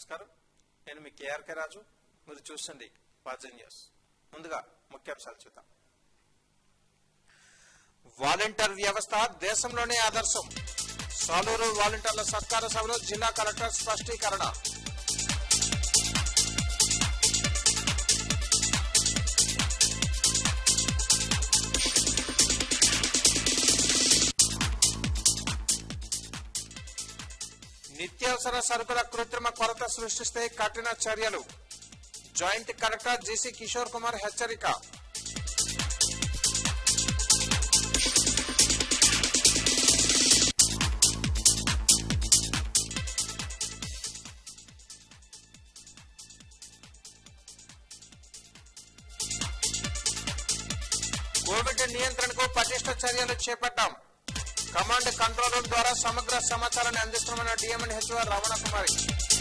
నమస్కారం నేను మీ కేఆర్కే రాజు మీరు చూస్తుంది వాజన్ న్యూస్ ముందుగా ముఖ్యాంశాలు చూద్దాం వాలంటీర్ వ్యవస్థ దేశంలోనే ఆదర్శం సాలూరు వాలంటీర్ల సత్కార సభలో జిల్లా కలెక్టర్ స్పష్టీకరణ నిత్యావసర సరుకుల కృత్రిమ కొరత సృష్టిస్తే కఠిన చర్యలు joint collector G C Kishore Kumar హెచ్చరిక కోవిడ్ నియంత్రణకు పటిష్ట చర్యలు చేపట్టాం కమాండ్ కంట్రోల్ రూమ్ ద్వారా సమగ్ర సమాచారాన్ని అందిస్తున్నామన్న డిఎంఎన్ హెచ్ఓ రమణ కుమారి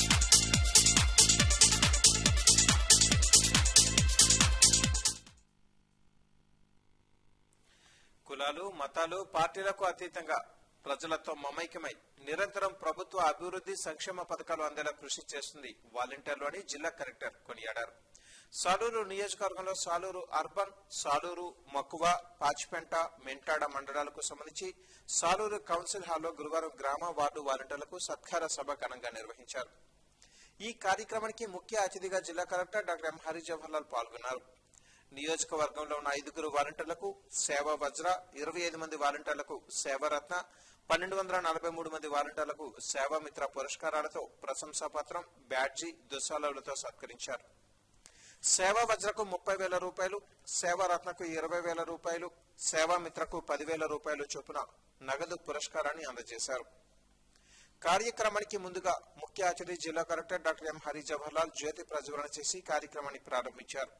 కులాలు మతాలు పార్టీలకు అతీతంగా ప్రజలతో మమైక్యమై నిరంతరం ప్రభుత్వ అభివృద్ధి సంక్షేమ పథకాలు అందేలా కృషి చేస్తుంది వాలంటీర్లు అని జిల్లా కలెక్టర్ కొనియాడారు సాలూరు నియోజకవర్గంలో సాలూరు అర్బన్ సాలూరు మక్కువ పాచిపెంట మెంటాడ మండలాలకు సంబంధించి సాలూరు కౌన్సిల్ హాల్లో గురువారం గ్రామ వార్డు వాలంటీర్లకు సత్కార సభ ఘనంగా నిర్వహించారు ఈ కార్యక్రమానికి ముఖ్య అతిథిగా జిల్లా collector doctor M Hari Jawahar Lal పాల్గొన్నారు నియోజకవర్గంలో ఉన్న ఐదుగురు వాలంటీర్లకు సేవ వజ్ర ఇరవై ఐదు మంది వాలంటీర్లకు సేవరత్న పన్నెండు వందల నలభై మూడు మంది వాలంటీర్లకు సేవామిత్ర పురస్కారాలతో ప్రశంసా పత్రం బ్యాడ్జీ దుస్సాలవులతో సత్కరించారు సేవా వజ్రకు ముప్పై వేల రూపాయలు సేవారత్నకు ఇరవై వేల రూపాయలు సేవామిత్రకు పదివేల రూపాయలు చొప్పున నగదు పురస్కారాన్ని అందజేశారు కార్యక్రమానికి ముందుగా ముఖ్య అతిథి జిల్లా collector doctor M Hari Jawahar Lal జ్యోతి ప్రజ్వలన చేసి కార్యక్రమాన్ని ప్రారంభించారు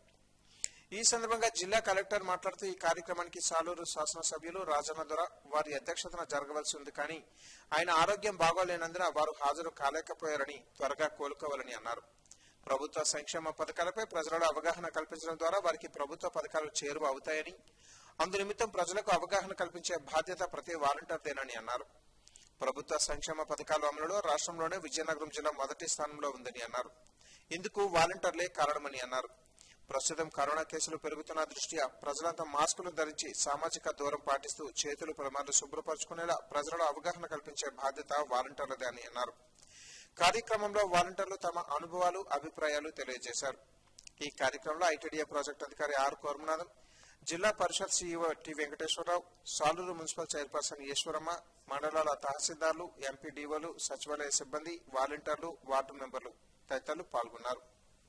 ఈ సందర్భంగా జిల్లా కలెక్టర్ మాట్లాడుతూ ఈ కార్యక్రమానికి సాలూరు శాసనసభ్యులు రాజన్న దొర వారి అధ్యక్షతన జరగవలసి ఉంది కానీ ఆయన ఆరోగ్యం బాగోలేనందున వారు హాజరు కాలేకపోయారని త్వరగా కోలుకోవాలని అన్నారు ప్రభుత్వ సంక్షేమ పథకాలపై ప్రజలలో అవగాహన కల్పించడం ద్వారా వారికి ప్రభుత్వ పథకాలు చేరువ అవుతాయని అందునిమిత్తం ప్రజలకు అవగాహన కల్పించే బాధ్యత ప్రతి వాలంటీర్దేనని అన్నారు ప్రభుత్వ సంక్షేమ పథకాల అమలులో రాష్ట్రంలోనే విజయనగరం జిల్లా మొదటి స్థానంలో ఉందని అన్నారు ఇందుకు వాలంటీర్లే కారణమని అన్నారు ప్రస్తుతం కరోనా కేసులు పెరుగుతున్న దృష్ట్యా ప్రజలంతా మాస్కులు ధరించి సామాజిక దూరం పాటిస్తూ చేతులు ప్రమాదాలు శుభ్రపరచుకునేలా ప్రజలలో అవగాహన కల్పించే బాధ్యత వాలంటీర్లదే అని అన్నారు కార్యక్రమంలో వాలంటీర్లు తమ అనుభవాలు అభిప్రాయాలు తెలియజేశారు ఈ కార్యక్రమంలో ఐటీడీఏ ప్రాజెక్ట్ అధికారి R Koramanatham Zilla Parishad CEO T Venkateswara Rao Saluru municipal chairperson Eswaramma మండలాల తహసీల్దార్లు ఎంపీడీఓలు సచివాలయ సిబ్బంది వాలంటీర్లు వార్డు మెంబర్లు తదితరులు పాల్గొన్నారు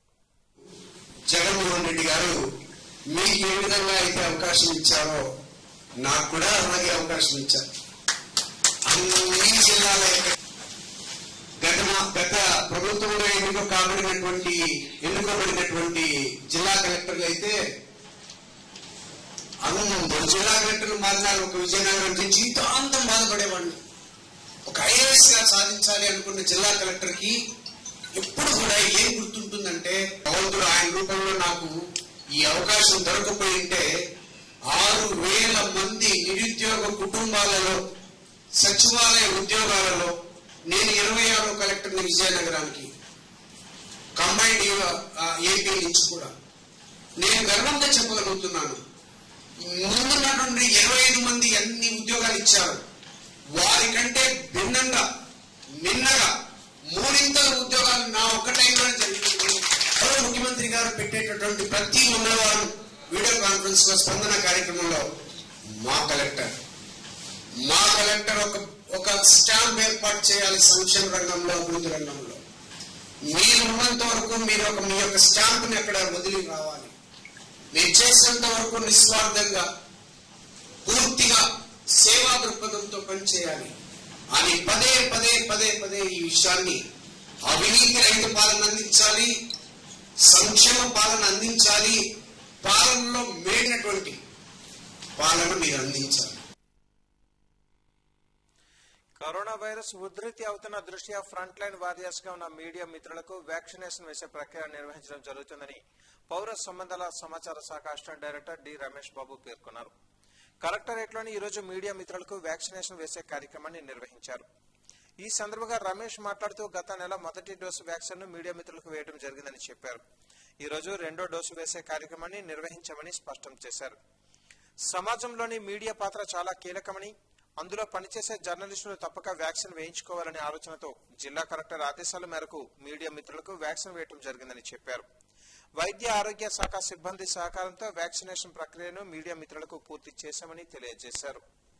జగన్మోహన్ రెడ్డి గారు మీకు ఏ విధంగా అయితే అవకాశం ఇచ్చారో నాకు కూడా అలాగే అవకాశం ఇచ్చారు అన్ని జిల్లాల యొక్క గత మా- గత ప్రభుత్వంలో ఎన్నిక కాబడినటువంటి ఎన్నుకోబడినటువంటి జిల్లా కలెక్టర్లు అయితే అందరూ జిల్లా కలెక్టర్లు మారినారు ఒక విజయనగరం నుంచి జీవితాంతం బాధపడేవాడిని ఒక ఐఏఎస్ గా సాధించాలి అనుకున్న జిల్లా కలెక్టర్ కి ఎప్పుడు కూడా ఏం గుర్తుంటుందంటే భగవంతుడు ఆయన రూపంలో నాకు ఈ అవకాశం దొరకపోయి ఉంటే ఆరు వేల మంది నిరుద్యోగ కుటుంబాలలో సచివాలయ ఉద్యోగాలలో నేను ఇరవై ఆరో కలెక్టర్ని విజయనగరానికి కంబైన్డ్ ఏపీ నుంచి కూడా నేను గర్వంగా చెప్పగలుగుతున్నాను ముందున్నటువంటి ఇరవై ఐదు మంది ఎన్ని ఉద్యోగాలు ఇచ్చారు వారికంటే భిన్నంగా నిన్నగా మూడింతల ఉద్యోగాలు నా ఒక్క టైంలోనే జరిగింది గౌరవ ముఖ్యమంత్రి గారు పెట్టేటటువంటి ప్రతి మంగళవారం వీడియో కాన్ఫరెన్స్ లో స్పందన కార్యక్రమంలో మా కలెక్టర్ మా కలెక్టర్ ఒక ఒక స్టాంప్ ఏర్పాటు చేయాలి సంక్షేమ రంగంలో అభివృద్ధి రంగంలో మీరు ఉన్నంత వరకు మీరు ఒక మీ యొక్క స్టాంప్ ని అక్కడ వదిలి రావాలి మీరు చేసినంత వరకు నిస్వార్థంగా పూర్తిగా సేవా దృక్పథంతో పనిచేయాలి అని పదే పదే పదే పదే ఈ విషయాన్ని అవినీతి రహిత పాలన అందించాలి సంక్షేమ పాలన అందించాలి పాలనలో మేడినటువంటి పాలన మీరు అందించాలి కరోనా వైరస్ ఉధృతి అవుతున్న దృష్ట్యా ఫ్రంట్ లైన్ వారియర్స్ గా ఉన్న మీడియా మిత్రులకు వ్యాక్సినేషన్ వేసే ప్రక్రియ నిర్వహించడం జరుగుతుందని పౌర సంబంధాల సమాచార శాఖ assistant director D Ramesh Babu పేర్కొన్నారు కలెక్టరేట్ లోని ఈ రోజు మీడియా మిత్రులకు వ్యాక్సినేషన్ వేసే కార్యక్రమాన్ని నిర్వహించారు ఈ సందర్భంగా రమేష్ మాట్లాడుతూ గత నెల మొదటి డోసు వ్యాక్సిన్ ను మీడియా మిత్రులకు వేయడం జరిగిందని చెప్పారు ఈ రోజు రెండో డోసు వేసే కార్యక్రమాన్ని నిర్వహించామని స్పష్టం చేశారు సమాజంలోని మీడియా పాత్ర చాలా కీలకమని అందులో పనిచేసే జర్నలిస్టులు తప్పక వ్యాక్సిన్ వేయించుకోవాలనే ఆలోచనతో జిల్లా కలెక్టర్ ఆదేశాల మేరకు మీడియా మిత్రులకు వ్యాక్సిన్ వేయడం జరిగిందని చెప్పారు వైద్య ఆరోగ్య శాఖ సిబ్బంది సహకారంతో వ్యాక్సినేషన్ ప్రక్రియను మీడియా మిత్రులకు పూర్తి చేశామని తెలియజేశారు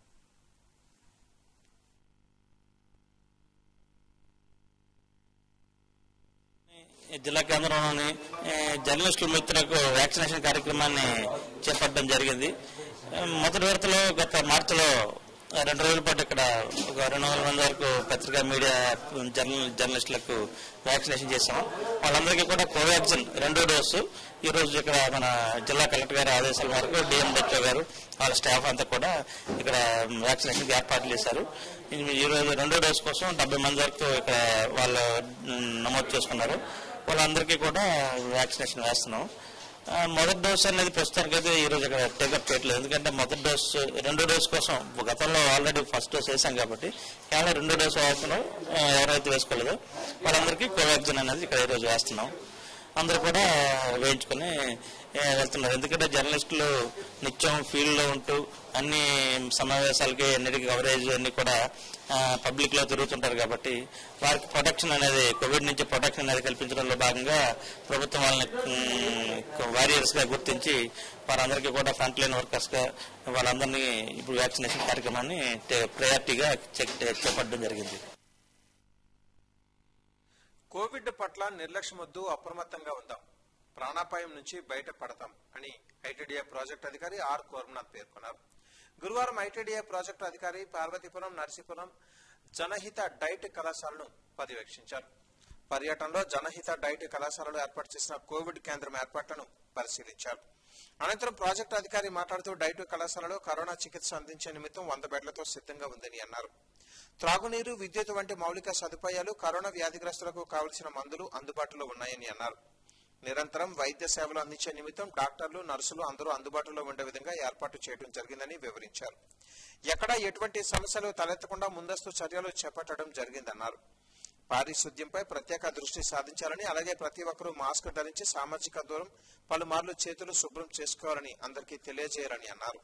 జిల్లా కేంద్రంలోని ఏ, జర్నలిస్టుల మిత్రులకు వ్యాక్సినేషన్ కార్యక్రమాన్ని చేపట్టడం జరిగింది ఏ, మొదటి విడతలో గత మార్చిలో రెండు రోజుల పాటు ఇక్కడ ఒక రెండు వందల మంది వరకు పత్రికా మీడియా జర్నల్ జర్నలిస్టులకు వ్యాక్సినేషన్ చేశాము వాళ్ళందరికీ కూడా కోవాక్సిన్ రెండో డోసు ఈ రోజు ఇక్కడ మన జిల్లా కలెక్టర్ గారి ఆదేశాల మేరకు డిఎంహెచ్ఓ గారు వాళ్ళ స్టాఫ్ అంతా కూడా ఇక్కడ వ్యాక్సినేషన్ ఏర్పాట్లు చేశారు ఈ- ఈ రోజు రెండో డోసు కోసం డెబ్బై మంది వరకు ఇక్కడ వాళ్ళు మ్, నమోదు చేసుకున్నారు వాళ్ళందరికీ కూడా వ్యాక్సినేషన్ వేస్తున్నాం ఆ, మొదటి డోస్ అనేది ప్రస్తుతానికి అయితే ఈ రోజు ఇక్కడ టేకప్ చేయట్లేదు ఎందుకంటే మొదటి డోస్ రెండో డోస్ కోసం గతంలో ఆల్రెడీ ఫస్ట్ డోస్ వేసాం కాబట్టి కేవలం రెండో డోస్ వేస్తున్నాం ఆ, ఎవరైతే వేసుకోలేదో వాళ్ళందరికీ కోవాక్సిన్ అనేది ఇక్కడ ఈ రోజు వేస్తున్నాం అందరూ కూడా వేయించుకొని ఏ, వెళ్తున్నారు ఎందుకంటే జర్నలిస్టులు నిత్యం ఫీల్డ్ లో ఉంటూ అన్ని సమావేశాలకి అన్నిటికీ కవరేజ్ అన్ని కూడా పబ్లిక్ లో తిరుగుతుంటారు కాబట్టి వారికి ప్రొటెక్షన్ అనేది కోవిడ్ నుంచి ప్రొటెక్షన్ అనేది కల్పించడంలో భాగంగా ప్రభుత్వం వాళ్ళని వారియర్స్ గా గుర్తించి వారందరికీ కూడా ఫ్రంట్ లైన్ వర్కర్స్ గా వాళ్ళందరినీ ఇప్పుడు వ్యాక్సినేషన్ కార్యక్రమాన్ని ప్రయారిటీగా చేపట్టడం జరిగింది కోవిడ్ పట్ల నిర్లక్ష్యం వద్దు అప్రమత్తంగా ఉందాం ప్రాణాపాయం నుంచి బయటపడతాం అని ఐటీడీఏ ప్రాజెక్ట్ అధికారి ఆర్ కోరమనాథ్ పేర్కొన్నారు గురువారం ఐటీడీఏ ప్రాజెక్టు అధికారి పార్వతీపురం నరసీపురం జనహిత డైట్ కళాశాలను పర్యవేక్షించారు పర్యటనలో జనహిత డైట్ కళాశాలలో ఏర్పాటు చేసిన కోవిడ్ కేంద్రం ఏర్పాట్లను పరిశీలించారు అనంతరం ప్రాజెక్టు అధికారి మాట్లాడుతూ డైట్ కళాశాలలో కరోనా చికిత్స అందించే నిమిత్తం వంద బెడ్లతో సిద్ధంగా ఉందని అన్నారు త్రాగునీరు విద్యుత్ వంటి మౌలిక సదుపాయాలు కరోనా వ్యాధిగ్రస్తులకు కావలసిన మందులు అందుబాటులో ఉన్నాయని అన్నారు నిరంతరం వైద్య సేవలు అందించే నిమిత్తం డాక్టర్లు నర్సులు అందరూ అందుబాటులో ఉండే విధంగా ఏర్పాటు చేయడం జరిగిందని వివరించారు ఎక్కడా ఎటువంటి సమస్యలు తలెత్తకుండా ముందస్తు చర్యలు చేపట్టడం జరిగిందన్నారు పారిశుద్ధ్యంపై ప్రత్యేక దృష్టి సాధించాలని అలాగే ప్రతి ఒక్కరూ మాస్క్ ధరించి సామాజిక దూరం పలుమార్లు చేతులు శుభ్రం చేసుకోవాలని అందరికీ తెలియజేయాలని అన్నారు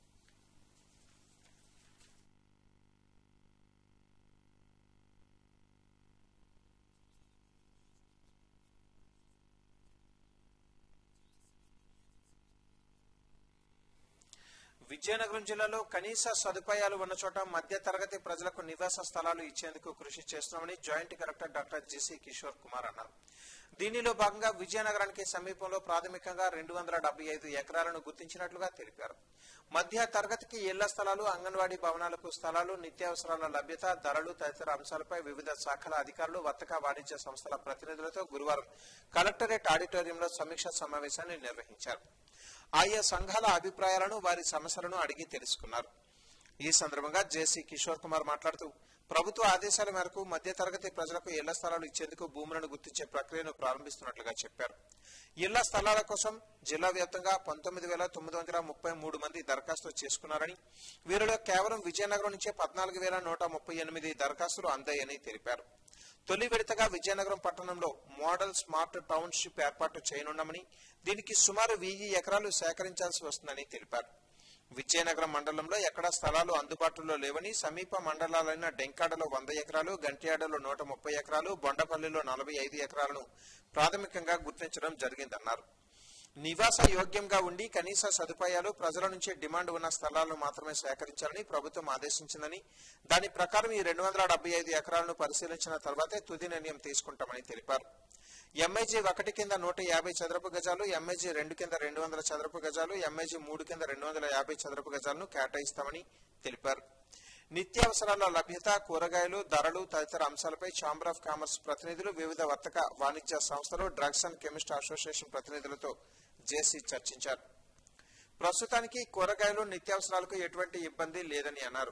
విజయనగరం జిల్లాలో కనీస సదుపాయాలు ఉన్న చోట మధ్య తరగతి ప్రజలకు నివాస స్థలాలు ఇచ్చేందుకు కృషి చేస్తున్నామని joint collector doctor GC Kishore Kumar అన్నారు దీనిలో భాగంగా విజయనగరానికి సమీపంలో ప్రాథమికంగా రెండు వందల డెబ్బై ఐదు ఎకరాలను గుర్తించినట్లుగా తెలిపారు మధ్య తరగతికి ఇళ్ల స్థలాలు అంగన్వాడీ భవనాలకు స్థలాలు నిత్యావసరాల లభ్యత ధరలు తదితర అంశాలపై వివిధ శాఖల అధికారులు వర్తక వాణిజ్య సంస్థల ప్రతినిధులతో గురువారం కలెక్టరేట్ ఆడిటోరియంలో సమీక్ష సమావేశాన్ని నిర్వహించారు ఆయా సంఘాల అభిప్రాయాలను వారి సమస్యలను అడిగి తెలుసుకున్నారు ఈ సందర్భంగా జేసీ కిషోర్ కుమార్ మాట్లాడుతూ ప్రభుత్వ ఆదేశాల మేరకు మధ్య తరగతి ప్రజలకు ఇళ్ల స్థలాలు ఇచ్చేందుకు భూములను గుర్తించే ప్రక్రియను ప్రారంభిస్తున్నట్లుగా చెప్పారు ఇళ్ల స్థలాల కోసం జిల్లా వ్యాప్తంగా పంతొమ్మిది వేల తొమ్మిది వందల ముప్పై మూడు మంది దరఖాస్తు చేసుకున్నారని వీరిలో కేవలం విజయనగరం నుంచే పద్నాలుగు వేల నూట ముప్పై ఎనిమిది దరఖాస్తులు అందాయని తెలిపారు తొలి విడతగా విజయనగరం పట్టణంలో మోడల్ స్మార్ట్ టౌన్షిప్ ఏర్పాటు చేయనున్నామని దీనికి సుమారు వెయ్యి ఎకరాలు సేకరించాల్సి వస్తుందని తెలిపారు విజయనగరం మండలంలో ఎక్కడా స్థలాలు అందుబాటులో లేవని సమీప మండలాలైన డెంకాడలో వంద ఎకరాలు గంట్యాడలో నూట ముప్పై ఎకరాలు బొండపల్లిలో నలభై ఐదు ఎకరాలను ప్రాథమికంగా గుర్తించడం జరిగిందన్నారు నివాస యోగ్యంగా ఉండి కనీస సదుపాయాలు ప్రజల నుంచి డిమాండ్ ఉన్న స్థలాలను మాత్రమే సేకరించాలని ప్రభుత్వం ఆదేశించిందని దాని ప్రకారం ఈ రెండు వందల డెబ్బై ఐదు ఎకరాలను పరిశీలించిన తర్వాతే తుది నిర్ణయం తీసుకుంటామని తెలిపారు ఎంఐజీ ఒకటి కింద నూట యాభై చదరపు గజాలు ఎంఐజీ రెండు కింద రెండు వందల చదరపు గజాలు ఎంఐజీ మూడు కింద రెండు వందల యాభై చదరపు గజాలను కేటాయిస్తామని తెలిపారు నిత్యావసరాల లభ్యత కూరగాయలు ధరలు తదితర అంశాలపై ఛాంబర్ ఆఫ్ కామర్స్ ప్రతినిధులు వివిధ వర్తక వాణిజ్య సంస్థలు డ్రగ్స్ అండ్ కెమిస్ట్ అసోసియేషన్ ప్రతినిధులతో జేసీ చర్చించారు ప్రస్తుతానికి కూరగాయలు నిత్యావసరాలకు ఎటువంటి ఇబ్బంది లేదని అన్నారు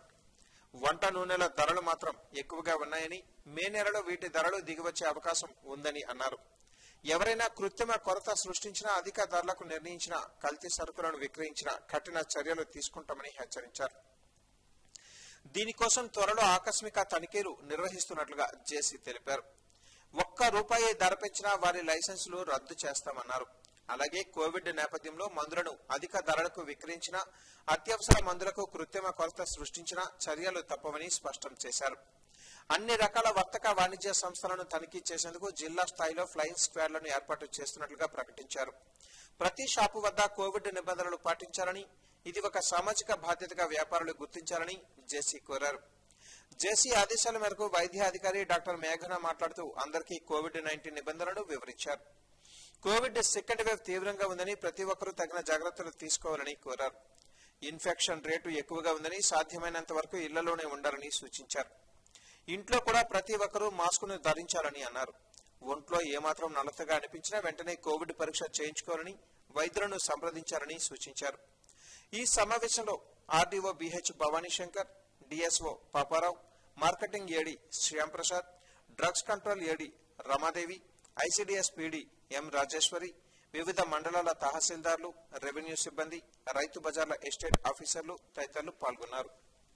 వంట నూనెల ధరలు మాత్రం ఎక్కువగా ఉన్నాయని మే నెలలో వీటి ధరలు దిగివచ్చే అవకాశం ఉందని అన్నారు ఎవరైనా కృత్రిమ కొరత సృష్టించినా అధిక ధరలకు నిర్ణయించిన కల్తీ సరుకులను విక్రయించిన కఠిన చర్యలు తీసుకుంటామని హెచ్చరించారు దీనికోసం త్వరలో ఆకస్మిక తనిఖీలు నిర్వహిస్తున్నట్లుగా జేసీ తెలిపారు ఒక్క రూపాయి ధర పెంచినా వారి లైసెన్సులు రద్దు చేస్తామన్నారు అలాగే కోవిడ్ నేపథ్యంలో మందులను అధిక ధరలకు విక్రయించిన అత్యవసర మందులకు కృత్రిమ కొరత సృష్టించిన చర్యలు తప్పవని స్పష్టం చేశారు అన్ని రకాల వర్తక వాణిజ్య సంస్థలను తనిఖీ చేసేందుకు జిల్లా స్థాయిలో ఫ్లయింగ్ స్క్వాడ్లను ఏర్పాటు చేస్తున్నట్లుగా ప్రకటించారు ప్రతి షాపు వద్ద కోవిడ్ నిబంధనలు పాటించాలని ఇది ఒక సామాజిక బాధ్యతగా వ్యాపారులు గుర్తించాలని జేసీ కోరారు జేసీ ఆదేశాల మేరకు వైద్య అధికారి డాక్టర్ మేఘన మాట్లాడుతూ అందరికీ కోవిడ్ నైన్టీన్ నిబంధనలు వివరించారు కోవిడ్ సెకండ్ వేవ్ తీవ్రంగా ఉందని ప్రతి ఒక్కరూ తగిన జాగ్రత్తలు తీసుకోవాలని కోరారు ఇన్ఫెక్షన్ రేటు ఎక్కువగా ఉందని సాధ్యమైనంత వరకు ఇళ్లలోనే ఉండాలని సూచించారు ఇంట్లో కూడా ప్రతి ఒక్కరూ మాస్కును ధరించాలని అన్నారు ఒంట్లో ఏమాత్రం నలతగా అనిపించినా వెంటనే కోవిడ్ పరీక్ష చేయించుకోవాలని వైద్యులను సంప్రదించాలని సూచించారు ఈ సమావేశంలో RDO BH Bhavani Shankar DSO Paparao marketing AD Shyamprasad drugs control AD Ramadevi ICDS PD M Rajeshwari వివిధ మండలాల తహసీల్దార్లు రెవెన్యూ సిబ్బంది రైతు బజార్ల ఎస్టేట్ ఆఫీసర్లు తదితరులు పాల్గొన్నారు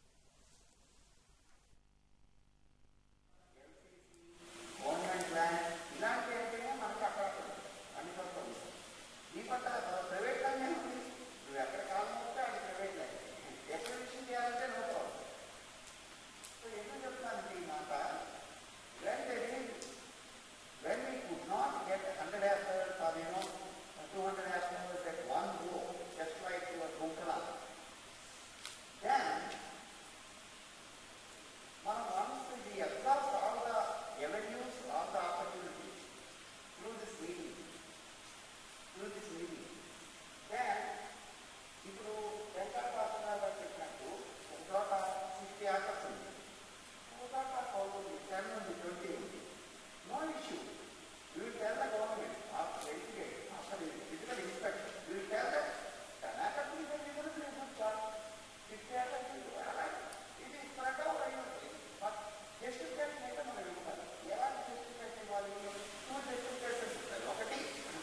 గవర్నమెంట్ ల్యాండ్ ఇలాంటి ఏంటంటే మనకు అక్కడ అన్ని వస్తుంది ఈ పట్ల ప్రైవేట్ ల్యాండ్ ఉంది నువ్వు ఎక్కడ కావాలంటే అది ప్రైవేట్ ల్యాండ్ ఎక్కడ విషయం చేయాలంటే నో ప్రాబ్లం సో ఎందుకు చెప్తానంటే ఈ మాట when there is when we could not get 100 acres or you know 200 acres at one go just like your Kunkala then మనం once we exhaust all the avenues, all the opportunities through this meeting, through this meeting, then ఇప్పుడు వెంకటపాసరావు గారు చెప్పినట్టు ఒక చోట sixty acres ఉంది ఒక చోట పౌరులు టెన్ ఉంది ట్వంటీ ఉంది no issue you tell the government after verificate after physical inspection you tell the ten acres ఉంది మీరు సిక్స్టీ ఏకర్స్ ఇది స్ప్రెడ్ అవుట్ అయి ఉంటుంది బట్ జస్టిఫికేషన్ అయితే మనం ఇవ్వాలి ఎలాంటి జస్టిఫికేషన్ ఇవ్వాలి టూ జస్టిఫికేషన్ ఇస్తారు ఒకటి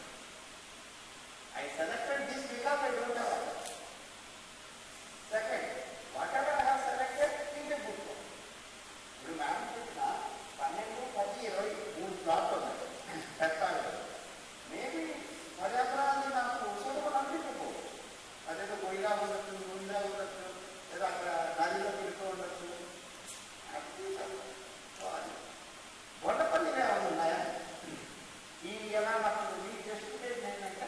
I selected this because I don't have second whatever I have selected is a good ఇప్పుడు మ్యామ్ చెప్పిన పన్నెండు పది ఇరవై మూడు ప్లాట్లు ఉన్నాయి పెట్టాలి మేబీ పది ఎకరాలు నాకు సులభం అనిపించకపోవచ్చు అదేదో గొయ్యిలా ఉండొచ్చు గుండా ఉండొచ్చు లేదా అక్కడ నదిలో తిరుగుతూ ఉండొచ్చు వండపల్లిలో ఏమైనా ఉన్నాయా ఈ ఎలా నాకు ఈ జస్టిఫికేషన్ ఏంటంటే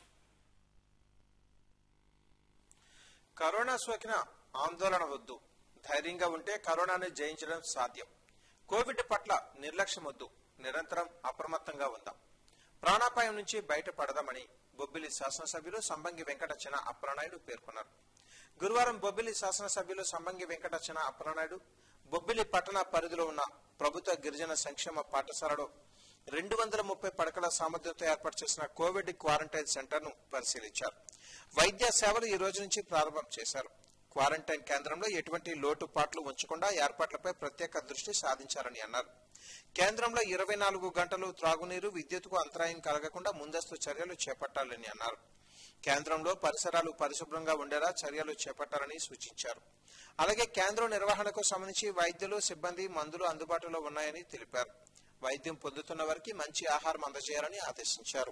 కరోనా సోకిన ఆందోళన వద్దు ధైర్యంగా ఉంటే కరోనాను జయించడం సాధ్యం కోవిడ్ పట్ల నిర్లక్ష్యం వద్దు నిరంతరం అప్రమత్తంగా ఉందాం ప్రాణాపాయం నుంచి బయటపడదామని బొబ్బిలి శాసనసభ్యులు సంబంగి వెంకట చిన అప్రనాయుడు పేర్కొన్నారు గురువారం బొబ్బిలి శాసనసభ్యులు సంబంగి వెంకట చిన అప్రనాయుడు బొబ్బిలి పట్టణ పరిధిలో ఉన్న ప్రభుత్వ గిరిజన సంక్షేమ పాఠశాలలో రెండు వందల ముప్పై పడకల సామర్థ్యంతో ఏర్పాటు చేసిన కోవిడ్ క్వారంటైన్ సెంటర్ ను పరిశీలించారు వైద్య సేవలు ఈ రోజు నుంచి ప్రారంభం చేశారు క్వారంటైన్ కేంద్రంలో ఎటువంటి లోటుపాట్లు ఉంచకుండా ఏర్పాట్లపై ప్రత్యేక దృష్టి సాధించాలని అన్నారు కేంద్రంలో ఇరవై నాలుగు గంటలు త్రాగునీరు విద్యుత్కు అంతరాయం కలగకుండా ముందస్తు చర్యలు చేపట్టాలని అన్నారు కేంద్రంలో పరిసరాలు పరిశుభ్రంగా ఉండేలా చర్యలు చేపట్టాలని సూచించారు అలాగే కేంద్రం నిర్వహణకు సంబంధించి వైద్యులు సిబ్బంది మందులు అందుబాటులో ఉన్నాయని తెలిపారు వైద్యం పొందుతున్న వారికి మంచి ఆహారం అందజేయాలని ఆదేశించారు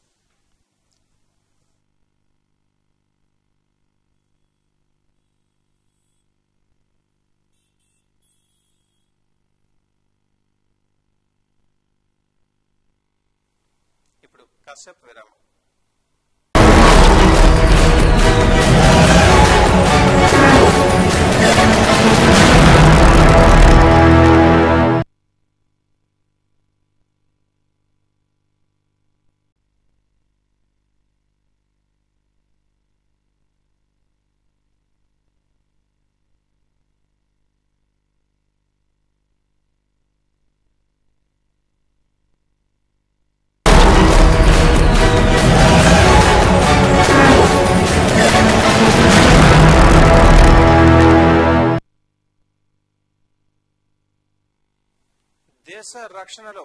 ఇప్పుడు కాసేపు విరామం దేశ రక్షణలో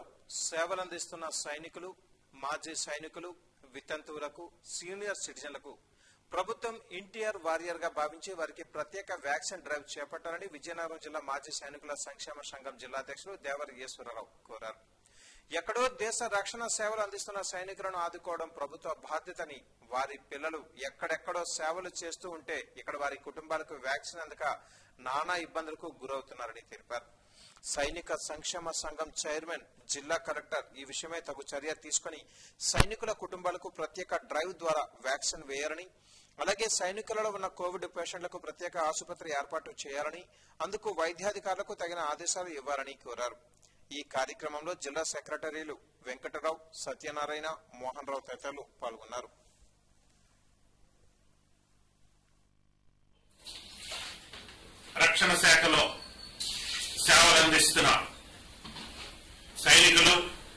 సేవలందిస్తున్న సైనికులు మాజీ సైనికులు వితంతువులకు సీనియర్ సిటిజన్లకు ప్రభుత్వం ఎన్టీఆర్ వారియర్ గా భావించి వారికి ప్రత్యేక వ్యాక్సిన్ డ్రైవ్ చేపట్టాలని విజయనగరం జిల్లా మాజీ సైనికుల సంక్షేమ సంఘం జిల్లా అధ్యక్షులు దేవరి ఈశ్వరరావు కోరారు ఎక్కడో దేశ రక్షణ సేవలు అందిస్తున్న సైనికులను ఆదుకోవడం ప్రభుత్వ బాధ్యతని వారి పిల్లలు ఎక్కడెక్కడో సేవలు చేస్తూ ఉంటే ఇక్కడ వారి కుటుంబాలకు వ్యాక్సిన్ అందక నానా ఇబ్బందులకు గురవుతున్నారని తెలిపారు సైనిక సంక్షేమ సంఘం చైర్మన్ జిల్లా కలెక్టర్ ఈ విషయమై తగు చర్య తీసుకుని సైనికుల కుటుంబాలకు ప్రత్యేక డ్రైవ్ ద్వారా వ్యాక్సిన్ వేయాలని అలాగే సైనికులలో ఉన్న కోవిడ్ పేషెంట్లకు ప్రత్యేక ఆసుపత్రి ఏర్పాటు చేయాలని అందుకు వైద్యాధికారులకు తగిన ఆదేశాలు ఇవ్వాలని కోరారు ఈ కార్యక్రమంలో జిల్లా సెక్రటరీలు వెంకటరావు సత్యనారాయణ మోహన్ రావు తదితరులు పాల్గొన్నారు రక్షణ శాఖలో సేవలు అందిస్తున్న సైనికులు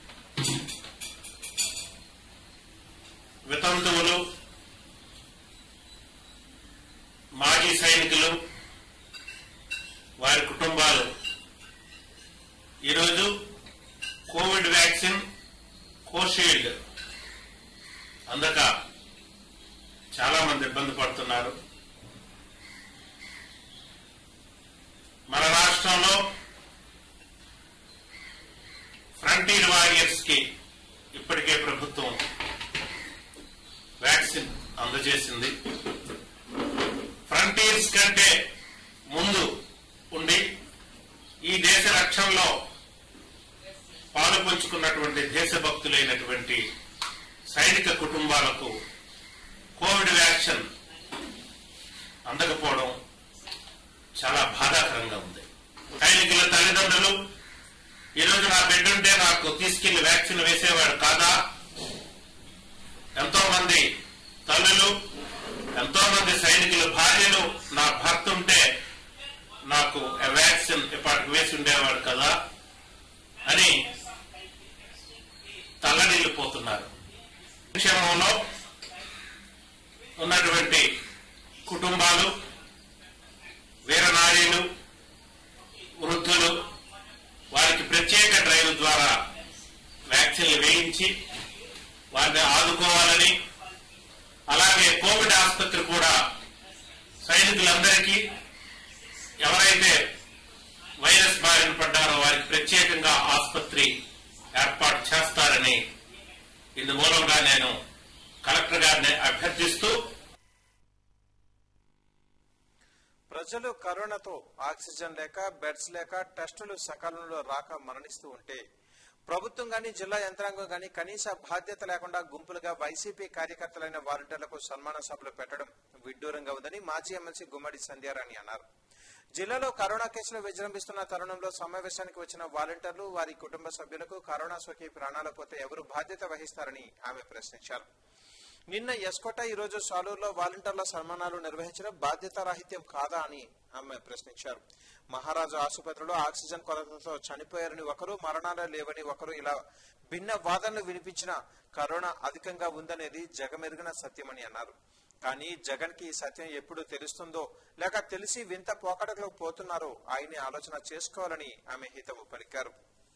వితంతువులు మాజీ సైనికులు వారి కుటుంబాలు ఈరోజు కోవిడ్ వ్యాక్సిన్ కోషీల్డ్ అందక చాలా మంది ఇబ్బంది పడుతున్నారు మన రాష్ట్రంలో ఫ్రంటీర్ వారియర్స్ కి ఇప్పటికే ప్రభుత్వం వ్యాక్సిన్ అందజేసింది ఫ్రంటీర్స్ కంటే ముందు ఉండి ఈ దేశ రక్షణలో పాలు పంచుకున్నటువంటి దేశభక్తులైనటువంటి సైనిక కుటుంబాలకు కోవిడ్ వ్యాక్సిన్ అందకపోవడం చాలా బాధాకరంగా ఉంది సైనికుల తల్లిదండ్రులు ఈరోజు నా బిడ్డ ఉంటే నాకు తీసుకెళ్లి వ్యాక్సిన్ వేసేవాడు కాదా ఎంతో మంది తల్లులు ఎంతో మంది సైనికుల భార్యలు నా భర్త ఉంటే నాకు ఆ వ్యాక్సిన్ ఇప్పటికి వేసి ఉండేవాడు కదా అని తల్లడిల్లు పోతున్నారు సంక్షేమంలో ఉన్నటువంటి కుటుంబాలు వీరనారీలు వృద్ధులు వారికి ప్రత్యేక డ్రైవ్ ద్వారా వ్యాక్సిన్లు వేయించి వారిని ఆదుకోవాలని అలాగే కోవిడ్ ఆసుపత్రి కూడా సైనికులందరికీ ఎవరైతే వైరస్ బారిన పడ్డారో వారికి ప్రత్యేకంగా ఆసుపత్రి ఏర్పాటు చేస్తారని ఇందు మూలంగా నేను కలెక్టర్ గారిని అభ్యర్థిస్తూ ప్రజలు కరోనాతో ఆక్సిజన్ లేక బెడ్స్ లేక టెస్టులు సకాలంలో రాక మరణిస్తూ ఉంటే ప్రభుత్వం గాని జిల్లా యంత్రాంగం గాని కనీస బాధ్యత లేకుండా గుంపులుగా వైసీపీ కార్యకర్తలైన వాలంటీర్లకు సన్మాన సభలు పెట్టడం విడ్డూరంగా ఉందని మాజీ ఎమ్మెల్సీ గుమ్మడి సంధ్యారాణి అన్నారు జిల్లాలో కరోనా కేసులు విజృంభిస్తున్న తరుణంలో సమావేశానికి వచ్చిన వాలంటీర్లు వారి కుటుంబ సభ్యులకు కరోనా సోకి ప్రాణాలు పోతే ఎవరు బాధ్యత వహిస్తారని ఆమె ప్రశ్నించారు నిన్న ఎస్కోట ఈ రోజు సాలూరులో వాలంటీర్ల సన్మానాలు నిర్వహించడం బాధ్యతారాహిత్యం కాదా అని ఆమె ప్రశ్నించారు మహారాజు ఆసుపత్రిలో ఆక్సిజన్ కొరతతో చనిపోయారని ఒకరు మరణాలు లేవని ఒకరు ఇలా భిన్న వాదనలు వినిపించిన కరోనా అధికంగా ఉందనేది జగమెరిగిన సత్యమని అన్నారు కానీ జగన్ కి ఈ సత్యం ఎప్పుడు తెలుస్తుందో లేక తెలిసి వింత పోకడలకు పోతున్నారో ఆయనే ఆలోచన చేసుకోవాలని ఆమె హితవు పలికారు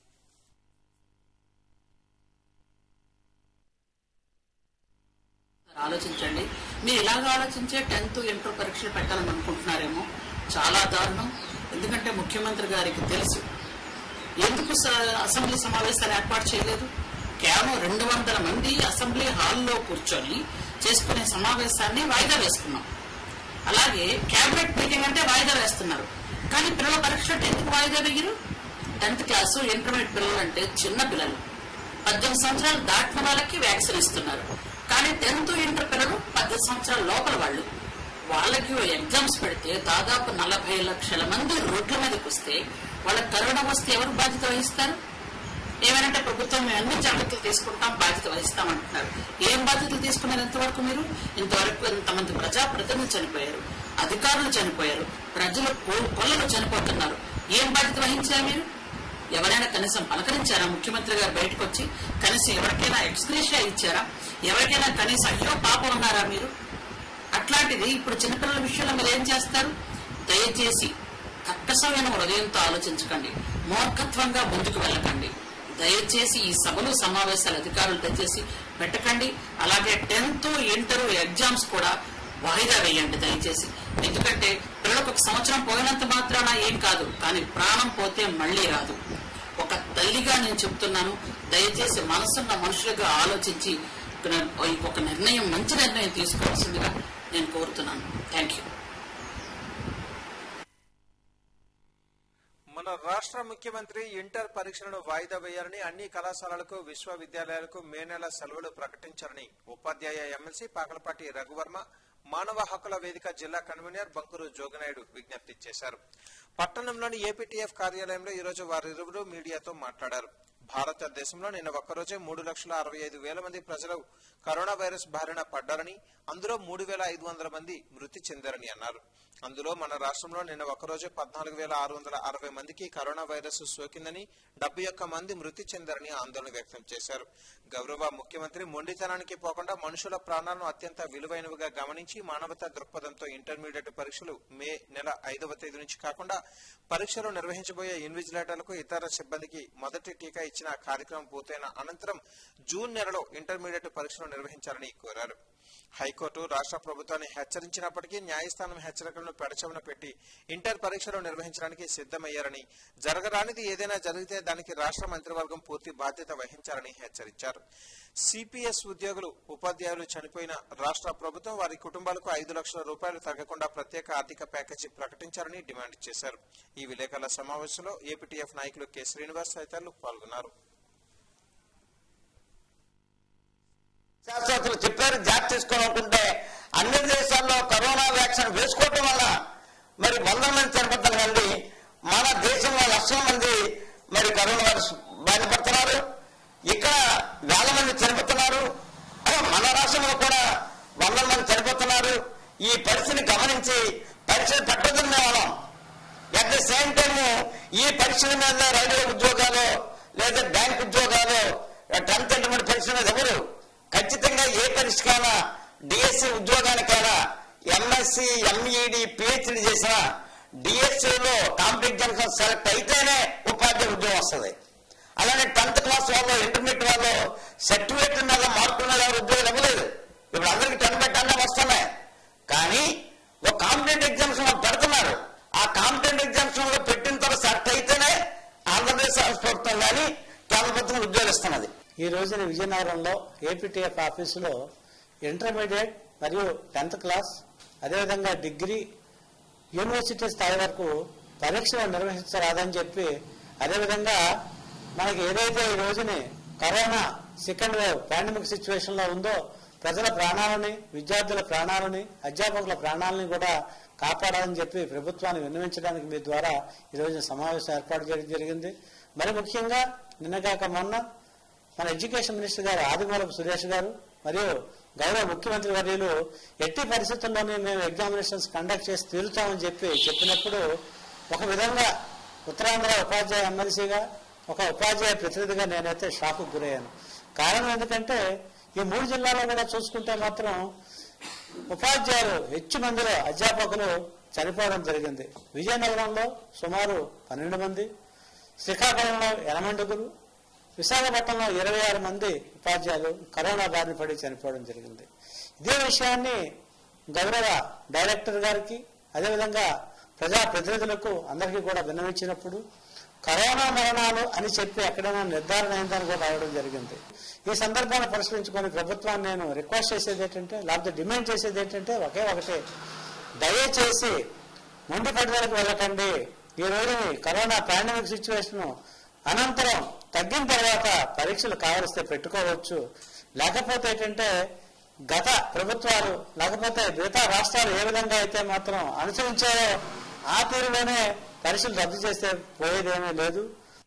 ఆలోచించండి మీరు ఇలాగ ఆలోచించే టెన్త్ ఇంటర్ పరీక్షలు పెట్టాలని అనుకుంటున్నారేమో చాలా దారుణం ఎందుకంటే ముఖ్యమంత్రి గారికి తెలుసు ఎందుకు స- అసెంబ్లీ సమావేశాలు ఏర్పాటు చేయలేదు కేవలం రెండు వందల మంది అసెంబ్లీ హాల్లో కూర్చొని చేసుకునే సమావేశాన్ని వాయిదా వేసుకున్నాం అలాగే కేబినెట్ మీటింగ్ అంటే వాయిదా వేస్తున్నారు కానీ పిల్లల పరీక్ష ఎందుకు వాయిదా వేయరు టెన్త్ క్లాసు ఇంటర్మీడియట్ పిల్లలు అంటే చిన్న పిల్లలు పద్దెనిమిది సంవత్సరాలు దాటిన వాళ్ళకి వ్యాక్సిన్ ఇస్తున్నారు కానీ టెన్త్ ఇంటర్ పిల్లలు పద్దెనిమిది సంవత్సరాల లోపల వాళ్ళు వాళ్ళకి ఎగ్జామ్స్ పెడితే దాదాపు నలభై లక్షల మంది రోడ్ల మీదకి వస్తే వాళ్ళకి కరోనా వస్తే ఎవరు బాధ్యత వహిస్తారు ఏమనంటే ప్రభుత్వం మేము అన్ని జాగ్రత్తలు తీసుకుంటాం బాధ్యత వహిస్తాం అంటున్నారు ఏం బాధ్యతలు తీసుకున్నారు ఎంతవరకు మీరు ఇంతవరకు ఎంతమంది ప్రజాప్రతినిధులు చనిపోయారు అధికారులు చనిపోయారు ప్రజలు కో- కొల్లలు చనిపోతున్నారు ఏం బాధ్యత వహించారు మీరు ఎవరైనా కనీసం పలకరించారా ముఖ్యమంత్రి గారు బయటకు వచ్చి కనీసం ఎవరికైనా ఎక్స్గ్రేషియా ఇచ్చారా ఎవరికైనా కనీసం అయ్యో పాపం ఉన్నారా మీరు అట్లాంటిది ఇప్పుడు చిన్నపిల్లల విషయంలో మీరు ఏం చేస్తారు దయచేసి కక్కసమైన హృదయంతో ఆలోచించకండి మూర్ఖత్వంగా ముందుకు వెళ్ళకండి దయచేసి ఈ సభలు సమావేశాలు అధికారులు దయచేసి పెట్టకండి అలాగే టెన్త్ ఇంటర్ ఎగ్జామ్స్ కూడా వాయిదా వేయండి దయచేసి ఎందుకంటే పిల్లలకు ఒక సంవత్సరం పోయినంత మాత్రాన ఏం కాదు కానీ ప్రాణం పోతే మళ్ళీ రాదు ఒక తల్లిగా నేను చెప్తున్నాను దయచేసి మనసున్న మనుషులుగా ఆలోచించి ఒక- ఒక నిర్ణయం మంచి నిర్ణయం తీసుకోవాల్సిందిగా నేను కోరుతున్నాను థ్యాంక్ యూ మన రాష్ట్ర ముఖ్యమంత్రి ఇంటర్ పరీక్షలను వాయిదా వేయాలని అన్ని కళాశాలలకు విశ్వవిద్యాలయాలకు మే నెల సెలవులు ప్రకటించాలని ఉపాధ్యాయ ఎమ్మెల్సీ పాకలపాటి రఘువర్మ మానవ హక్కుల వేదిక జిల్లా కన్వీనర్ బంకురు జోగనాయుడు విజ్ఞప్తి చేశారు పట్టణంలోని ఏపీటీఎఫ్ కార్యాలయంలో ఈరోజు వారిరువురు మీడియాతో మాట్లాడారు భారతదేశంలో నిన్న ఒక్కరోజే మూడు లక్షల అరవై ఐదు వేల మంది ప్రజలు కరోనా వైరస్ బారిన పడ్డారని అందులో మూడు వేల ఐదు వందల మంది మృతి చెందారని అన్నారు అందులో మన రాష్ట్రంలో నిన్న ఒక్కరోజే పద్నాలుగు వేల ఆరు వందల అరవై మందికి కరోనా వైరస్ సోకిందని డెబ్బై ఒక్క మంది మృతి చెందారని ఆందోళన వ్యక్తం చేశారు గౌరవ ముఖ్యమంత్రి మొండితనానికి పోకుండా మనుషుల ప్రాణాలను అత్యంత విలువైనవిగా గమనించి మానవతా దృక్పథంతో ఇంటర్మీడియట్ పరీక్షలు మే నెల ఐదవ తేదీ నుంచి కాకుండా పరీక్షలు నిర్వహించబోయే ఇన్విజిలేటర్లకు ఇతర సిబ్బందికి మొదటి టీకా ఇచ్చిన కార్యక్రమం పూర్తయిన అనంతరం జూన్ నెలలో ఇంటర్మీడియట్ పరీక్షలు నిర్వహించాలని కోరారు హైకోర్టు రాష్ట్ర ప్రభుత్వాన్ని హెచ్చరించినప్పటికీ న్యాయస్థానం హెచ్చరికలను పెడచవన పెట్టి ఇంటర్ పరీక్షలు నిర్వహించడానికి సిద్దమయ్యారని జరగరానిది ఏదైనా జరిగితే దానికి రాష్ట్ర మంత్రివర్గం పూర్తి బాధ్యత వహించాలని హెచ్చరించారు సిపిఎస్ ఉద్యోగులు ఉపాధ్యాయులు చనిపోయిన రాష్ట్ర ప్రభుత్వం వారి కుటుంబాలకు ఐదు లక్షల రూపాయలు తగ్గకుండా ప్రత్యేక ఆర్థిక ప్యాకేజీ ప్రకటించాలని డిమాండ్ చేశారు ఈ విలేకరుల సమావేశంలో ఏపీటీఎఫ్ నాయకులు కె శ్రీనివాస్ తదితరులు పాల్గొన్నారు శాస్త్రవేత్తలు చెప్పారు జాగ్రత్త తీసుకోవాలనుకుంటే అన్ని దేశాల్లో కరోనా వ్యాక్సిన్ వేసుకోవటం వల్ల మరి వందల మంది చనిపోతారు కండి మన దేశంలో లక్షల మంది మరి కరోనా వైరస్ బాధపడుతున్నారు ఇక్కడ వేల మంది చనిపోతున్నారు మన రాష్ట్రంలో కూడా వందల మంది చనిపోతున్నారు ఈ పరిస్థితిని గమనించి పరీక్షలు పెట్టదని వాళ్ళం అట్ ద సేమ్ టైమ్ ఈ పరీక్షల మీద రైల్వే ఉద్యోగాలు లేదా బ్యాంక్ ఉద్యోగాలు టెన్త్ ఇంటర్మీడియట్ పరీక్ష మీద ఎవరు ఖచ్చితంగా ఏ పరీక్షకైనా డిఎస్సి ఉద్యోగానికైనా ఎంఎస్సి ఎంఈడి పిహెచ్డి చేసిన డిఎస్సిలో కాంపిటేటివ్ ఎగ్జామ్స్ సెలెక్ట్ అయితేనే ఉపాధ్యాయ ఉద్యోగం వస్తుంది అలానే టెన్త్ క్లాస్ వాళ్ళు ఇంటర్మీడియట్ వాళ్ళు సర్టిఫికేట్ మీద మార్కుల మీద ఎవరు ఉద్యోగాలు ఇవ్వలేదు ఇప్పుడు అందరికి టెన్ బై టెన్ వస్తున్నాయి కానీ ఒక కాంపిటేటివ్ ఎగ్జామ్స్ లో పెడుతున్నారు ఆ కాంపిటేటివ్ ఎగ్జామ్స్ లో పెట్టిన తర్వాత సెలెక్ట్ అయితేనే ఆంధ్రప్రదేశ్ రాష్ట్ర ప్రభుత్వం కానీ కేంద్ర ప్రభుత్వం ఉద్యోగాలు ఇస్తున్నది ఈ రోజున విజయనగరంలో ఏపీటీఎఫ్ ఆఫీసులో ఇంటర్మీడియట్ మరియు టెన్త్ క్లాస్ అదేవిధంగా డిగ్రీ యూనివర్సిటీ స్థాయి వరకు పరీక్షలు నిర్వహించరాదని చెప్పి అదేవిధంగా మనకి ఏదైతే ఈ రోజుని corona second wave pandemic situation లో ఉందో ప్రజల ప్రాణాలని విద్యార్థుల ప్రాణాలని అధ్యాపకుల ప్రాణాలని కూడా కాపాడాలని చెప్పి ప్రభుత్వాన్ని విన్నవించడానికి మీ ద్వారా ఈ రోజు సమావేశం ఏర్పాటు చేయడం జరిగింది మరి ముఖ్యంగా నిన్నగాక మొన్న మన ఎడ్యుకేషన్ మినిస్టర్ గారు ఆదిమూలపు సురేష్ గారు మరియు గౌరవ ముఖ్యమంత్రి వర్యులు ఎట్టి పరిస్థితుల్లోనే మేము ఎగ్జామినేషన్స్ కండక్ట్ చేసి తీరుతామని చెప్పి చెప్పినప్పుడు ఒక విధంగా ఉత్తరాంధ్ర ఉపాధ్యాయ ఎమ్మెల్సీగా ఒక ఉపాధ్యాయ ప్రతినిధిగా నేనైతే షాకు గురయ్యాను కారణం ఎందుకంటే ఈ మూడు జిల్లాలో కూడా చూసుకుంటే మాత్రం ఉపాధ్యాయులు హెచ్చు మందిలో అధ్యాపకులు చనిపోవడం జరిగింది విజయనగరంలో సుమారు పన్నెండు మంది శ్రీకాకుళంలో ఎనమండుగురు విశాఖపట్నంలో ఇరవై ఆరు మంది ఉపాధ్యాయులు కరోనా బారిన పడి చనిపోవడం జరిగింది ఇదే విషయాన్ని గౌరవ డైరెక్టర్ గారికి అదేవిధంగా ప్రజా ప్రతినిధులకు అందరికీ కూడా విన్నవించినప్పుడు కరోనా మరణాలు అని చెప్పి ఎక్కడైనా నిర్ధారణ అయిందని కూడా రావడం జరిగింది ఈ సందర్భాన్ని పరిశీలించుకొని ప్రభుత్వాన్ని నేను రిక్వెస్ట్ చేసేది ఏంటంటే లేకపోతే డిమాండ్ చేసేది ఏంటంటే ఒకే ఒకటే దయచేసి ముందు పట్టుదలకు వెళ్ళకండి ఈ రోజుని కరోనా పాండమిక్ సిచ్యువేషన్ అనంతరం తగ్గిన తర్వాత పరీక్షలు కావలిస్తే పెట్టుకోవచ్చు లేకపోతే ఏంటంటే గత ప్రభుత్వాలు లేకపోతే మిగతా రాష్ట్రాలు ఏ విధంగా అయితే మాత్రం అనుసరించాయో ఆ తీరులోనే పరీక్షలు రద్దు చేస్తే పోయేదేమీ లేదు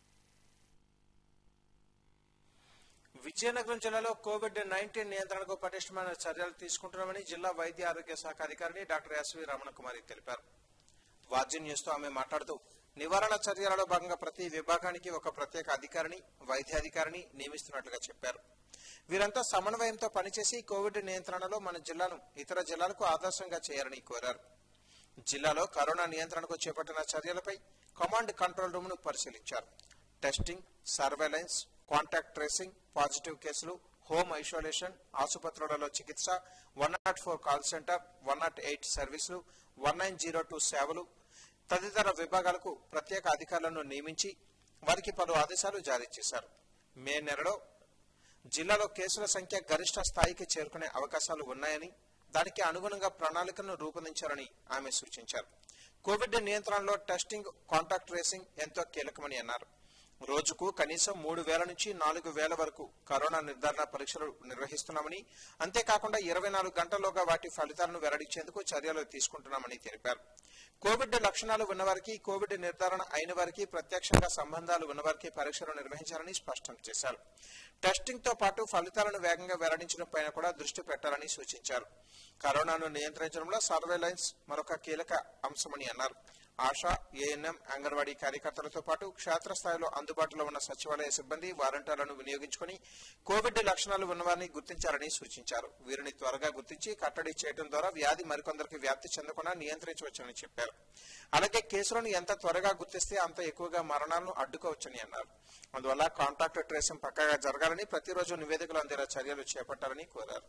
విజయనగరం జిల్లాలో కోవిడ్ నైన్టీన్ నియంత్రణకు పటిష్టమైన చర్యలు తీసుకుంటున్నామని జిల్లా వైద్య ఆరోగ్య శాఖ అధికారిని డాక్టర్ ఎస్వి రమణ కుమారి తెలిపారు వార్జీ న్యూస్ తో ఆమె మాట్లాడుతూ నివారణ చర్యలలో భాగంగా ప్రతి విభాగానికి ఒక ప్రత్యేక అధికారిని వైద్యాధికారిని నియమిస్తున్నట్లుగా చెప్పారు వీరంతా సమన్వయంతో పనిచేసి కోవిడ్ నియంత్రణలో మన జిల్లాను ఇతర జిల్లాలకు ఆదర్శంగా చేయాలని కోరారు జిల్లాలో కరోనా నియంత్రణకు చేపట్టిన చర్యలపై కమాండ్ కంట్రోల్ రూమ్ ను పరిశీలించారు testing surveillance contact tracing positive కేసులు హోమ్ ఐసోలేషన్ ఆసుపత్రులలో చికిత్స one nought four call centre one nought eight సర్వీసులు వన్ నైన్ జీరో టూ సేవలు తదితర విభాగాలకు ప్రత్యేక అధికారులను నియమించి వారికి పలు ఆదేశాలు జారీ చేశారు మే నెలలో జిల్లాలో కేసుల సంఖ్య గరిష్ట స్థాయికి చేరుకునే అవకాశాలు ఉన్నాయని దానికి అనుగుణంగా ప్రణాళికను రూపొందించాలని ఆమె సూచించారు కోవిడ్ నియంత్రణలో టెస్టింగ్ కాంటాక్ట్ ట్రేసింగ్ ఎంతో కీలకమని అన్నారు రోజుకు కనీసం మూడు వేల నుంచి నాలుగు వేల వరకు కరోనా నిర్ధారణ పరీక్షలు నిర్వహిస్తున్నామని అంతేకాకుండా ఇరవై నాలుగు గంటల్లోగా వాటి ఫలితాలను వెల్లడించేందుకు చర్యలు తీసుకుంటున్నామని తెలిపారు కోవిడ్ లక్షణాలు ఉన్నవారికి కోవిడ్ నిర్ధారణ అయిన వారికి ప్రత్యక్షంగా సంబంధాలు ఉన్నవారికి పరీక్షలు నిర్వహించాలని స్పష్టం చేశారు టెస్టింగ్ తో పాటు ఫలితాలను వేగంగా వెల్లడించడం పైన కూడా దృష్టి పెట్టాలని సూచించారు కరోనాను నియంత్రించడంలో సర్వేలైన్స్ మరొక కీలక అంశమని అన్నారు ఆశా ఏఎన్ఎం అంగన్వాడీ కార్యకర్తలతో పాటు క్షేత్రస్థాయిలో అందుబాటులో ఉన్న సచివాలయ సిబ్బంది వాలంటీర్లను వినియోగించుకుని కోవిడ్ లక్షణాలు ఉన్నవారిని గుర్తించాలని సూచించారు వీరిని త్వరగా గుర్తించి కట్టడి చేయడం ద్వారా వ్యాధి మరికొందరికి వ్యాప్తి చెందకుండా నియంత్రించవచ్చని చెప్పారు అలాగే కేసులను ఎంత త్వరగా గుర్తిస్తే అంత ఎక్కువగా మరణాలను అడ్డుకోవచ్చని అన్నారు అందువల్ల కాంటాక్ట్ ట్రేసింగ్ పక్కాగా జరగాలని ప్రతిరోజు నివేదికలు అందేలా చర్యలు చేపట్టాలని కోరారు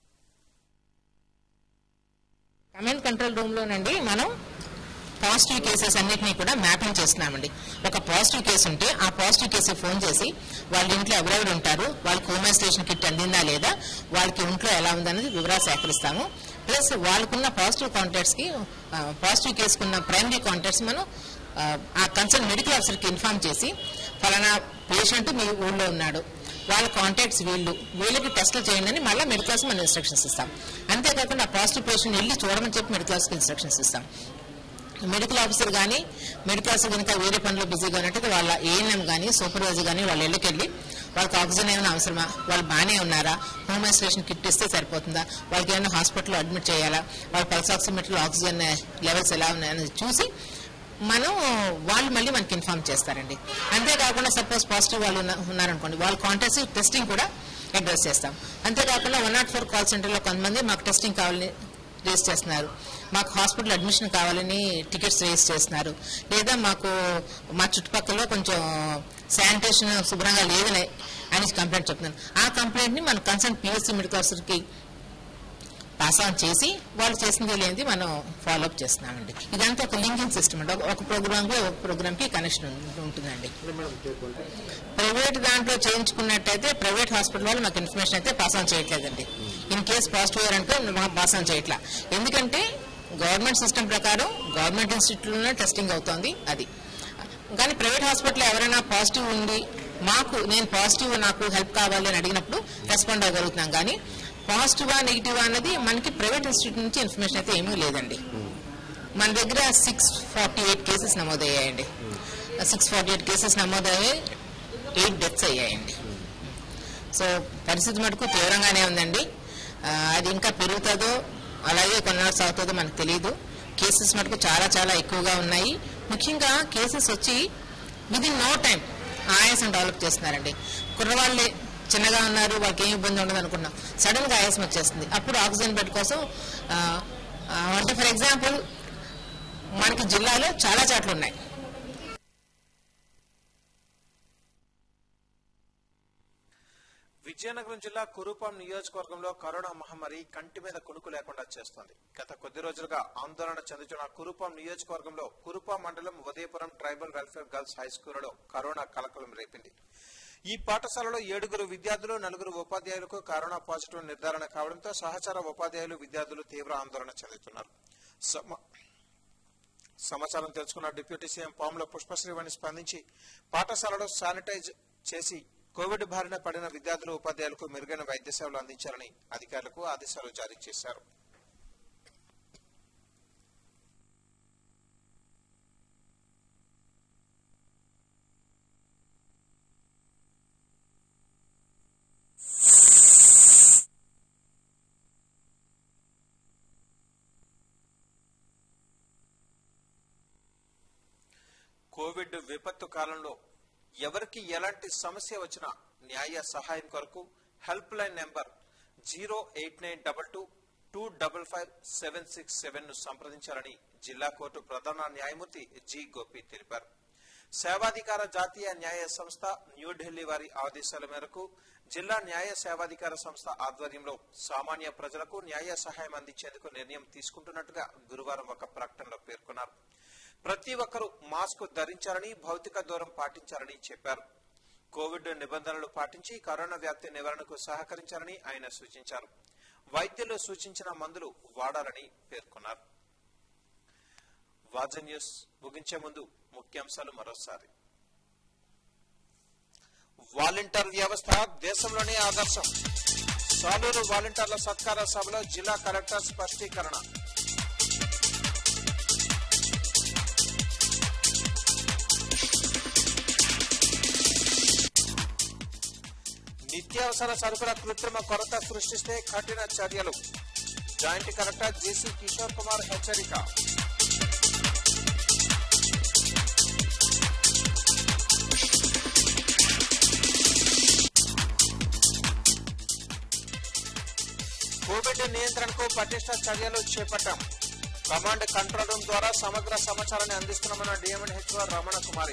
కమాండ్ కంట్రోల్ రూమ్ లోనండి మనం పాజిటివ్ కేసెస్ అన్నిటినీ కూడా మ్యాపింగ్ చేస్తున్నామండి ఒక పాజిటివ్ కేసు ఉంటే ఆ పాజిటివ్ కేసు ఫోన్ చేసి వాళ్ళ ఇంట్లో ఎవరెవరు ఉంటారు వాళ్ళకి హోమ్ ఐసోలేషన్ కిట్ అందిందా లేదా వాళ్ళకి ఇంట్లో ఎలా ఉందనేది వివరాలు సేకరిస్తాము ప్లస్ వాళ్ళకున్న పాజిటివ్ కాంటాక్ట్స్ కి పాజిటివ్ కేసుకున్న ప్రైమరీ కాంటాక్ట్స్ మనం ఆ, ఆ కన్సర్న్ మెడికల్ ఆఫీసర్కి ఇన్ఫార్మ్ చేసి ఫలానా పేషెంట్ మీ ఊళ్ళో ఉన్నాడు వాళ్ళ కాంటాక్ట్స్ వీళ్ళు వీళ్ళకి టెస్టులు చేయండి అని మళ్ళీ మెడికల్ ఆఫీస్ మనం ఇన్స్ట్రక్షన్స్ ఇస్తాం అంతేకాకుండా ఆ పాజిటివ్ పేషెంట్ వెళ్ళి చూడమని చెప్పి మెడికల్ ఆఫీస్కి ఇన్స్ట్రక్షన్స్ ఇస్తాం మెడికల్ ఆఫీసర్ కానీ మెడికల్ ఆఫీసర్ కనుక వేరే పనిలో బిజీగా ఉన్నట్టు వాళ్ళ ఏఎన్ఎం కానీ సూపర్వైజర్ కానీ వాళ్ళ ఇళ్ళకి వెళ్ళి వాళ్ళకి ఆక్సిజన్ ఏమైనా అవసరమా వాళ్ళు బాగానే ఉన్నారా హోమ్ ఐసోలేషన్ కిట్ ఇస్తే సరిపోతుందా వాళ్ళకి ఏమైనా హాస్పిటల్లో అడ్మిట్ చేయాలా వాళ్ళ పల్స్ ఆక్సిమీటర్లో ఆక్సిజన్ లెవెల్స్ ఎలా ఉన్నాయని చూసి మనం వాళ్ళు మళ్ళీ మనకి ఇన్ఫార్మ్ చేస్తారండి అంతేకాకుండా సపోజ్ పాజిటివ్ వాళ్ళు ఉన్న- ఉన్నారనుకోండి వాళ్ళ కాంటాక్ట్స్ టెస్టింగ్ కూడా అడ్రస్ చేస్తాం అంతేకాకుండా వన్ నాట్ ఫోర్ కాల్ సెంటర్లో కొంతమంది మాకు టెస్టింగ్ కావాలని రేస్ చేస్తున్నారు మాకు హాస్పిటల్ అడ్మిషన్ కావాలని టికెట్స్ రేస్ చేస్తున్నారు లేదా మాకు మా చుట్టుపక్కల కొంచెం శానిటేషన్ శుభ్రంగా లేదని అని కంప్లైంట్ చెప్తున్నాను ఆ కంప్లైంట్ ని మన కన్సర్న్ పిఎస్సీ మెడికల్ ఆఫీసర్కి పాస్ ఆన్ చేసి వాళ్ళు చేసింది లేనిది మనం ఫాలో అప్ చేస్తున్నామండి ఇదంతా ఒక లింకింగ్ సిస్టమ్ అండి ఒక- ఒక ప్రోగ్రామ్ కి ఒక ప్రోగ్రామ్ కి కనెక్షన్ ఉంటుందండి ప్రైవేట్ దాంట్లో చేయించుకున్నట్టయితే ప్రైవేట్ హాస్పిటల్ వాళ్ళు మాకు ఇన్ఫర్మేషన్ అయితే పాస్ ఆన్ చేయట్లేదండి ఇన్ కేస్ పాజిటివ్ అయ్యారంటే మాకు పాస్ ఆన్ చేయట్లా ఎందుకంటే గవర్నమెంట్ సిస్టమ్ ప్రకారం గవర్నమెంట్ ఇన్స్టిట్యూట్లోనే టెస్టింగ్ అవుతోంది అది కానీ ప్రైవేట్ హాస్పిటల్ ఎవరైనా పాజిటివ్ ఉంది మాకు నేను పాజిటివ్ నాకు హెల్ప్ కావాలి అని అడిగినప్పుడు రెస్పాండ్ అవ్వగలుగుతున్నాం కానీ పాజిటివా నెగిటివా అన్నది మనకి ప్రైవేట్ ఇన్స్టిట్యూట్ నుంచి ఇన్ఫర్మేషన్ అయితే ఏమీ లేదండి మన దగ్గర సిక్స్ ఫార్టీ ఎయిట్ కేసెస్ నమోదయ్యాయండి సిక్స్ ఫార్టీ ఎయిట్ కేసెస్ నమోదయ్యాయి ఎయిట్ డెత్స్ అయ్యాయండి సో పరిస్థితి మటుకు తీవ్రంగానే ఉందండి ఆ, అది ఇంకా పెరుగుతుందో అలాగే కొన్నాళ్ళు సాగుతుందో మనకు తెలియదు కేసెస్ మటుకు చాలా చాలా ఎక్కువగా ఉన్నాయి ముఖ్యంగా కేసెస్ వచ్చి విద్ ఇన్ నో టైం ఆయాసం డెవలప్ చేస్తున్నారండి కుర్రవాళ్ళే చిన్నగా ఉన్నారు వాళ్ళకి ఏం ఇబ్బంది ఉండదు అనుకున్నాం సడన్ గా ఆయాసం వచ్చేస్తుంది అప్పుడు ఆక్సిజన్ బెడ్ కోసం ఆ, ఆ, అంటే ఫర్ ఎగ్జాంపుల్ మనకి జిల్లాలో చాలా చాట్లు ఉన్నాయి విజయనగరం జిల్లా కురుపాం నియోజకవర్గంలో కరోనా మహమ్మారి కంటి మీద కునుకు లేకుండా చేస్తోంది గత కొద్ది రోజులుగా ఆందోళన చెందుతున్న కురుపాం నియోజకవర్గంలో కురుపాం మండలం Udayapuram tribal welfare girls high స్కూల్లో కరోనా కలకలం రేపింది ఈ పాఠశాలలో ఏడుగురు విద్యార్థులు నలుగురు ఉపాధ్యాయులకు కరోనా పాజిటివ్ నిర్ధారణ కావడంతో సహచార ఉపాధ్యాయులు విద్యార్థులు తీవ్ర ఆందోళన చెందుతున్నారు సమ- సమాచారం తెలుసుకున్న డిప్యూటీ సీఎం పాముల పుష్పశ్రీవాణి స్పందించి పాఠశాలలో శానిటైజ్ చేసి కోవిడ్ బారిన పడిన విద్యార్థులు ఉపాధ్యాయులకు మెరుగైన వైద్య సేవలు అందించాలని అధికారులకు ఆదేశాలు జారీ చేశారు కోవిడ్ విపత్తు కాలంలో ఎవరికి ఎలాంటి సమస్య వచ్చినా న్యాయ సహాయం కొరకు help line number zero eight nine double two two double five seven six seven ను సంప్రదించాలని జిల్లా కోర్టు ప్రధాన న్యాయమూర్తి జి గోపి తెలిపారు సేవాధికార జాతీయ న్యాయ సంస్థ న్యూఢిల్లీ వారి ఆదేశాల మేరకు జిల్లా న్యాయ సేవాధికార సంస్థ ఆధ్వర్యంలో సామాన్య ప్రజలకు న్యాయ సహాయం అందించేందుకు నిర్ణయం తీసుకుంటున్నట్టుగా గురువారం ఒక ప్రకటనలో పేర్కొన్నారు ప్రతి ఒక్కరూ మాస్క్ ధరించాలని భౌతిక దూరం పాటించాలని చెప్పారు కోవిడ్ నిబంధనలు పాటించి కరోనా వ్యాప్తి నివారణకు సహకరించాలని ఆయన సూచించారు వైద్యులు సూచించిన మందులు వాడాలని పేర్కొన్నారు వాజ న్యూస్ ముగించే ముందు ముఖ్యాంశాలు మరోసారి వాలంటీర్ వ్యవస్థ దేశంలోనే ఆదర్శం సాలూరు వాలంటీర్ల సత్కార సభలో జిల్లా కలెక్టర్ స్పష్టీకరణ నిత్యావసర సరుకుల కృత్రిమ కొరత సృష్టిస్తే కఠిన చర్యలు joint collector JC Kishore Kumar హెచ్చరిక కోవిడ్ నియంత్రణకు పటిష్ట చర్యలు చేపట్టాం కమాండ్ కంట్రోల్ రూమ్ ద్వారా సమగ్ర సమాచారాన్ని అందిస్తున్నామన్న డిఎంఎన్ హెచ్ఓ రమణ కుమారి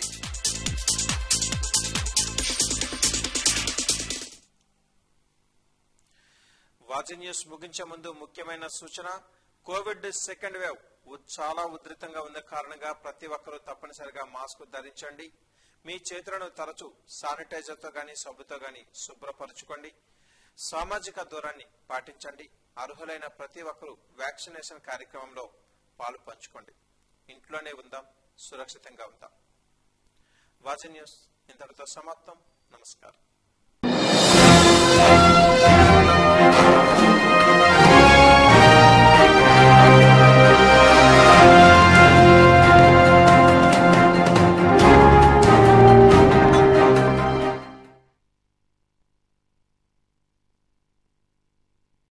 వాజి న్యూస్ ముగించే ముందు ముఖ్యమైన సూచన కోవిడ్ సెకండ్ వేవ్ ఉ- చాలా ఉధృతంగా ఉన్న కారణంగా ప్రతి ఒక్కరూ తప్పనిసరిగా మాస్క్ ధరించండి మీ చేతులను తరచూ శానిటైజర్ తో గాని సబ్బుతో గాని శుభ్రపరచుకోండి సామాజిక దూరాన్ని పాటించండి అర్హులైన ప్రతి ఒక్కరూ వ్యాక్సినేషన్ కార్యక్రమంలో పాలు పంచుకోండి ఇంట్లోనే ఉందాం సురక్షితంగా ఉందాం వాజి న్యూస్ ఇంతటితో సమాప్తం నమస్కారం